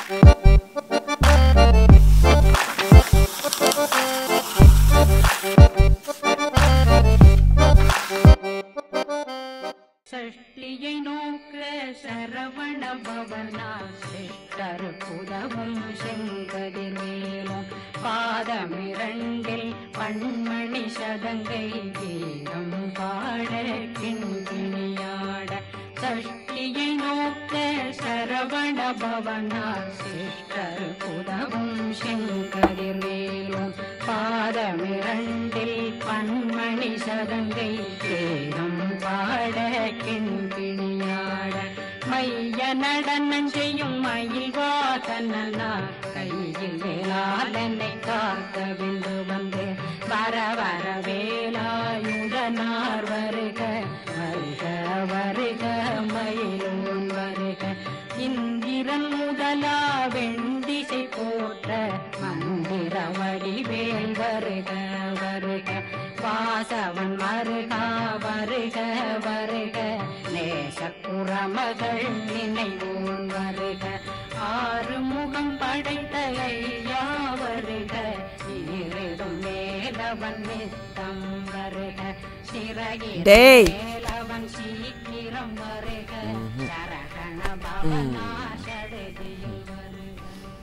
சஷ்டியை நோக்க சரவண பவனா சிஷ்டர் புதவும் செங்கதிர்வேலும் பாதமிரண்டில் பண்மணி சதங்கை கீதம் பாட கிண்கிணியாட சஷ்டியை நோக்க சரவண பவனா சிஷ்டர் புதவும் செங்கதிர்வேலும் பாதமிரண்டில் பன்மணி சதங்கை கேரம் பாட கிண்கிணியாட மைய நடனம் செய்யும் மயில் வாசனா கையில் வேளாளனை காக்க விந்து வந்து வர வர வேலாயுதனார் வருக வருக வருக மயிலோன் வருக இந்திரன் முதலா வெண்டிசை போற்ற மந்திர வடிவேல் வருக வருக வாசவன் மருகா வருக வருக நேசக்குறமகள் நினைவோன் வருக ஆறு முகம் படைத்த ஐயா வருக இருதும் மேலவன் நித்தம் வருக சிறகில் டேய். மேலவன் சீக்கிரம் வருக சரகண பவனா சடதியில் வருக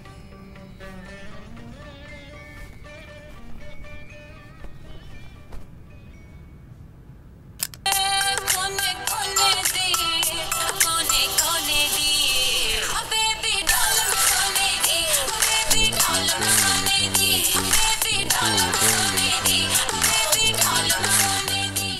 कोने कोने दी कोने कोने दी बेबी डॉल कोने दी बेबी डॉल कोने दी बेबी डॉल कोने दी बेबी डॉल कोने दी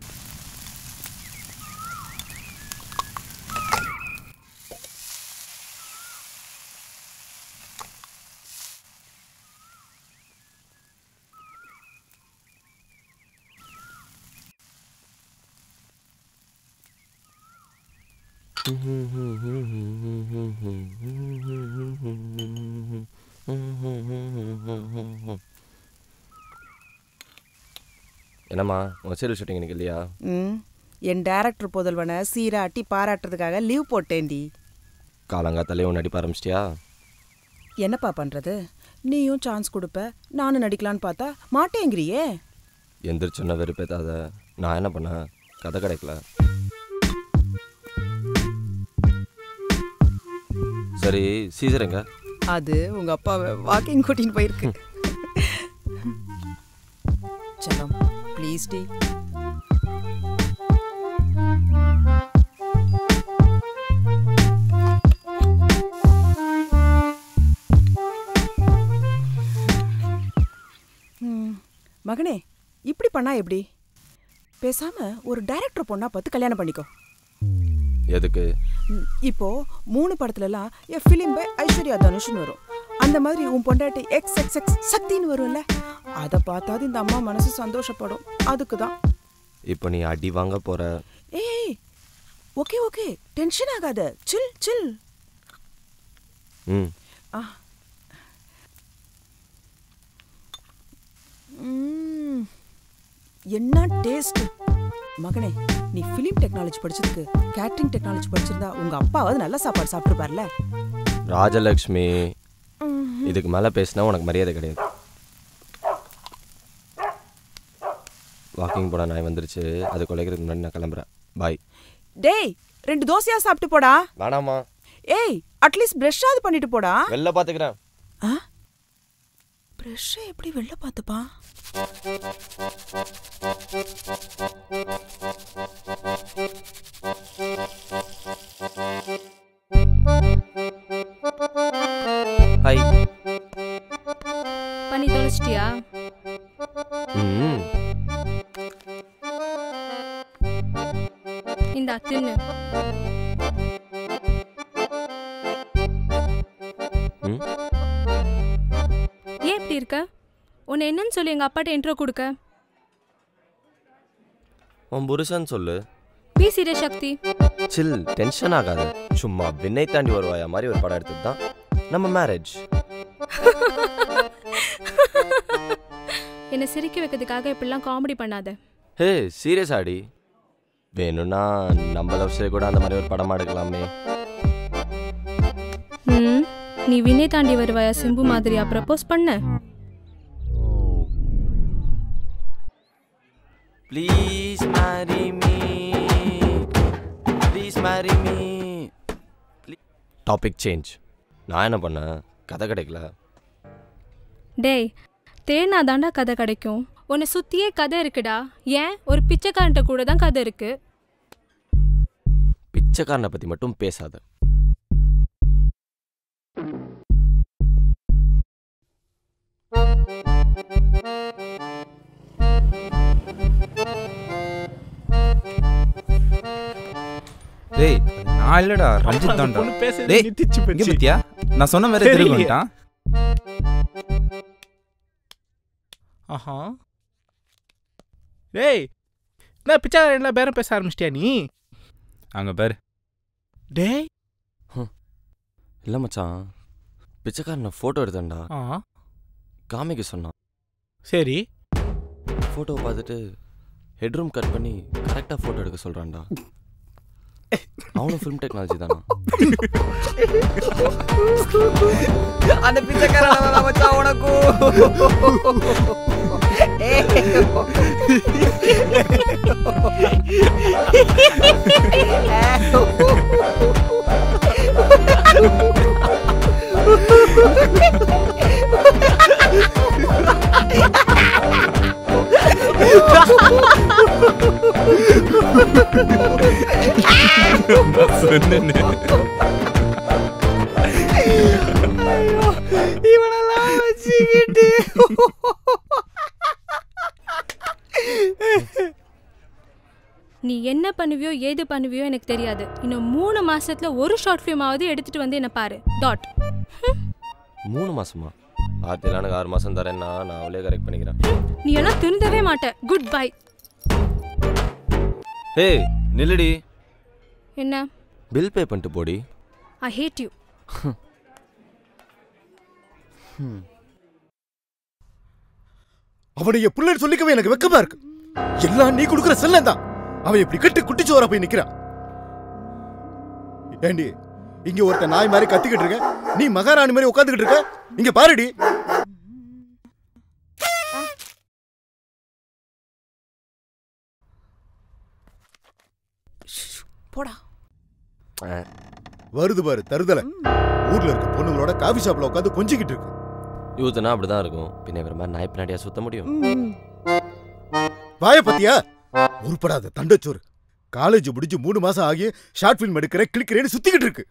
என்னம்மா உங்கள் சீரியல் ஷூட்டிங் எனக்கு இல்லையா ம் என் டேரக்டர் புதல்வனை சீராட்டி பாராட்டுறதுக்காக லீவ் போட்டேன்டி காலங்காத்தாலே ஒன்று நடிப்ப ஆரம்பிச்சிட்டியா என்னப்பா பண்றது நீயும் சான்ஸ் கொடுப்ப நானும் நடிக்கலான்னு பார்த்தா மாட்டேங்கிறியே எந்திரிச்சொன்ன வெறுப்பேத்தாத நான் என்ன பண்ணேன் கதை கிடைக்கல சரி சீசர் எங்க அது உங்க அப்பாவை வாக்கிங் கூட்டின்னு போயிருக்கு செல்லம் ப்ளீஸ் டி ம், மகனே இப்படி பண்ணா எப்படி பேசாம ஒரு டைரக்டர் பொண்ணா பார்த்து கல்யாணம் பண்ணிக்கோ எதுக்கு ம், இப்போ மூணு படத்துலலாம் என் ஃபிலிம் பை ஐஸ்வர்யா தனுஷ்னு வரும் அந்த மாதிரி உன் பொண்டாட்டி எக்ஸ் எக்ஸ் எக்ஸ் சக்தின்னு வரும்ல அதை பார்த்தாது இந்த அம்மா மனசு சந்தோஷப்படும் அதுக்கு தான் இப்போ நீ அடி வாங்க போற ஏய் ஓகே ஓகே டென்ஷன் ஆகாத சில் சில் ம் ஆ ம், என்ன டேஸ்ட் மகனே நீ ஃபிலிம் டெக்னாலஜி படிச்சதுக்கு கேட்டரிங் டெக்னாலஜி படிச்சிருந்தா உங்க அப்பாவது நல்ல சாப்பாடு சாப்பிட்டுருப்பார்ல ராஜலக்ஷ்மி இதுக்கு மேலே பேசினா உனக்கு மரியாதை கிடையாது வாக்கிங் போட நாய் வந்துருச்சு அது குலைக்கிறதுக்கு முன்னாடி நான் கிளம்புறேன் பாய் டேய் ரெண்டு தோசையா சாப்பிட்டு போடா வேணாமா ஏய் அட்லீஸ்ட் ப்ரஷ்ஷாவது பண்ணிட்டு போடா வெளில பார்த்துக்கிறேன் ஆ ப்ரஷ்ஷை எப்படி வெளில பார்த்துப்பா ஹாய் பண்ணி தொலைச்சிட்டியா ம் இந்தா தின்னு ம் ஏன் இப்படி இருக்க உன்னை என்னன்னு சொல்லி எங்க அப்பாட்ட இன்ட்ரோ கொடுக்க உன் புருஷன் சொல்லு பி சீரிய சக்தி சில் டென்ஷன் ஆகாத சும்மா விண்ணை தாண்டி வருவாயா மாதிரி ஒரு படம் எடுத்தது தான் நம்ம மேரேஜ் என்னை சிரிக்க வைக்கிறதுக்காக இப்படிலாம் காமெடி பண்ணாத ஹே சீரியஸ் ஆடி வேணும்னா நம்ம லவ் ஸ்டோரி கூட அந்த மாதிரி ஒரு படமா எடுக்கலாமே ம் நீ வினை தாண்டி வருவாயா சிம்பு மாதிரியா ப்ரப்போஸ் பண்ண please marry me please marry me topic change நான் என்ன பண்ணேன் கதை கிடைக்கல டேய் தேனா தாண்டா கதை கிடைக்கும் உன்னை சுத்தியே கதை இருக்குடா ஏன் ஒரு பிச்சைக்காரன்ட்ட கூட தான் கதை இருக்கு பிச்சைக்காரனை பற்றி மட்டும் பேசாத டேய் நான் இல்லடா ரஞ்சித் தான்டா பொண்ணு பேசுறது டேய் நிறுத்திச்சு இங்க போச்சு. பத்தியா நான் சொன்ன மாதிரி தெரியலையே. திரும்பி வந்துட்டான் ஆஹா டேய் என்ன பிச்சாரன் எல்லாம் பேரம் பேச ஆரம்பிச்சிட்டியா நீ அங்க பாரு டேய் இல்லை மச்சான் பிச்சைக்காரனை ஃபோட்டோ எடுத்தேன்டா ஆ காமிக்க சொன்னான் சரி ஃபோட்டோவை பார்த்துட்டு ஹெட்ரூம் கட் பண்ணி கரெக்டாக ஃபோட்டோ எடுக்க சொல்கிறான்டா அவனும் ஃபிலிம் டெக்னாலஜி தானா அந்த பிச்சைக்காரன் மச்சான் உனக்கும் சொன்னேன்னு. இவனெல்லாம் வச்சுக்கிட்டு நீ என்ன பண்ணுவியோ ஏது பண்ணுவியோ எனக்கு தெரியாது இன்னும் மூணு மாசத்துல ஒரு ஷார்ட் ஃபிலிமாவது எடுத்துட்டு வந்து என்ன பாரு டாட் மூணு மாசமா ஆர்த்தியில் எனக்கு ஆறு மாதம் தரேன்னா நான் அவளே கரெக்ட் பண்ணிக்கிறேன் நீ எல்லாம் திருந்தவே மாட்ட குட் பை ஹே நில்லுடி என்ன பில் பே பண்ணிட்டு போடி ஐ ஹேட் யூ அவனை என் பிள்ளைன்னு சொல்லிக்கவே எனக்கு வெக்கமா இருக்கு எல்லாம் நீ கொடுக்குற செல்லம் தான் அவன் இப்படி கட்டு குட்டிச்சோரா போய் நிக்கிறான் ஏண்டி இங்க ஒருத்த நாய் மாதிரி கத்திக்கிட்டு இருக்க நீ மகாராணி மாதிரி உட்காந்துக்கிட்டு இருக்க இங்க பாருடி போடா அஹ், வருது பாரு தருதல ஊர்ல இருக்க பொண்ணுங்களோட காஃபி ஷாப்ல உட்காந்து கொஞ்சிக்கிட்டு இருக்கு யூத்துனா அப்படி தான் இருக்கும் பின்ன இவர மாதிரி நாய் பின்னாடியா சுத்த முடியும் ம். வாய பத்தியா உருப்படாத தண்டச்சோறு காலேஜ் முடிஞ்சு மூணு மாசம் ஆகி ஷார்ட் ஃபிலிம் எடுக்கிறேன் கிளிக்கிறேன்னு சுத்திக்கிட்டு இருக்கு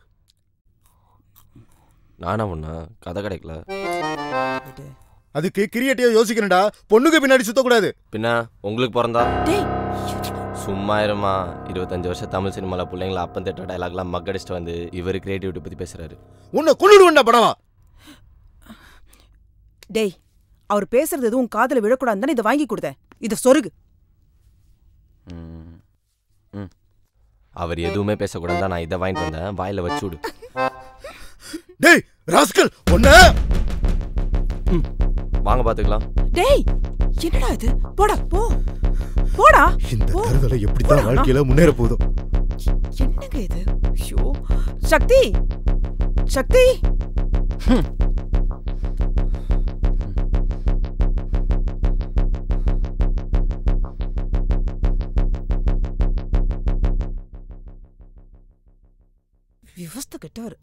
நானா ஒண்ணா கதை கிடைக்கல விடு. அதுக்கு கிரியேட்டிவா யோசிக்கிறேன்டா பொண்ணுங்க பின்னாடி சுத்தக்கூடாது பின்ன உங்களுக்கு பிறந்தா டேய் சும்மா இருமா இருபத்தஞ்சு வருஷம் தமிழ் சினிமாவில் பிள்ளைங்கள அப்பன் திட்ட டைலாக்லாம் மக்கடிச்சிட்டு வந்து இவர் கிரியேட்டிவிட்டி பற்றி பேசுறாரு உன்னை கொள்ளுடுவேன்டா படவா டேய் அவர் பேசுறது எதுவும் காதுல விழக்கூடாதுன்னு தானே இதை வாங்கி கொடுத்தேன் இதை சொருகு ம். ம். அவர் எதுவுமே பேசக்கூடாது தான் நான் இதை வாங்கிட்டு வந்தேன் வாயில வச்சு விடு டேய் ராஸ்கல் ஒன்ன வாங்க பார்த்துக்கலாம் டேய் என்னடா இது போடா போ போடா இந்த போ. தருதலை எப்படித்தான் வாழ்க்கையில முன்னேற போதும் என்னங்க இது ஐயோ சக்தி சக்தி விவஸ்த கெட்டவர்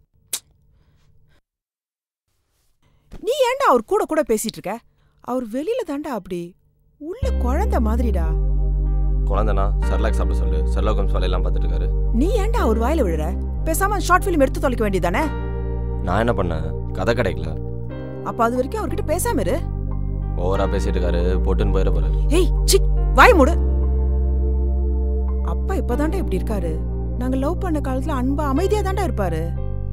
நீ ஏன்டா அவர் கூட கூட பேசிட்டு இருக்க அவர் வெளியில தாண்டா அப்படி உள்ள குழந்தை மாதிரிடா குழந்தைனா சர்லாக் சாப்பிட சொல்லு சர்லாக் ஹோம்ஸ் வேலையெல்லாம் பார்த்துட்டு இருக்காரு நீ ஏன்டா அவர் வாயில விழுற பேசாம ஷார்ட் ஃபிலிம் எடுத்து தொலைக்க வேண்டியதானே நான் என்ன பண்ணேன் கதை கிடைக்கல அப்ப அது வரைக்கும் அவர்கிட்ட பேசாம இரு ஓவரா பேசிட்டு இருக்காரு போட்டுன்னு போயிட போறாரு ஏய் சி வாய் மூடு அப்பா இப்பதான்டா இப்படி இருக்காரு நாங்க லவ் பண்ண காலத்துல அன்பா அமைதியா தான்டா இருப்பாரு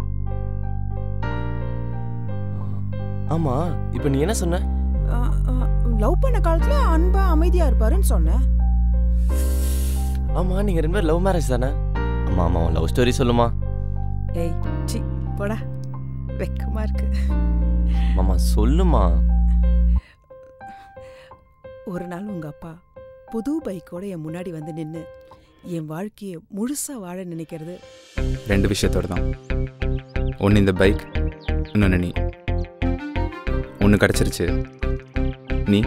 ஆமா இப்போ நீ என்ன சொன்ன லவ் பண்ண காலத்துல அன்பா அமைதியா இருப்பாருன்னு சொன்னேன் ஆமா நீங்க ரெண்டு பேரும் லவ் மேரேஜ் தானே ஆமா ஆமா லவ் ஸ்டோரி சொல்லுமா ஏய் சி போடா வெக்கமா இருக்கு மாமா சொல்லுமா ஒரு நாள் உங்க அப்பா புது பைக்கோட என் முன்னாடி வந்து நின்னு என் வாழ்க்கைய முழுசா வாழ நினைக்கிறது ரெண்டு விஷயத்தோட தான் ஒன்று இந்த பைக் இன்னொன்று நீ ஒன்று கிடச்சிருச்சு நீ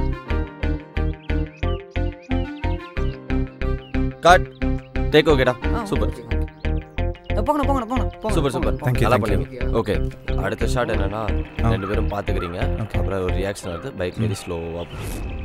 கட் டேக் ஓகேடா சூப்பர் போங்கண்ணா போங்கண்ணா போங்கண்ணா சூப்பர் சூப்பர் Thank you, நல்லா thank you. பண்ணீங்க ஓகே அடுத்த ஷாட் என்னன்னா ஆ. ரெண்டு பேரும் பார்த்துக்கிறீங்க Okay. அப்புறம் ஒரு ரியாக்ஷன் வருது பைக் வெரி ஸ்லோவாக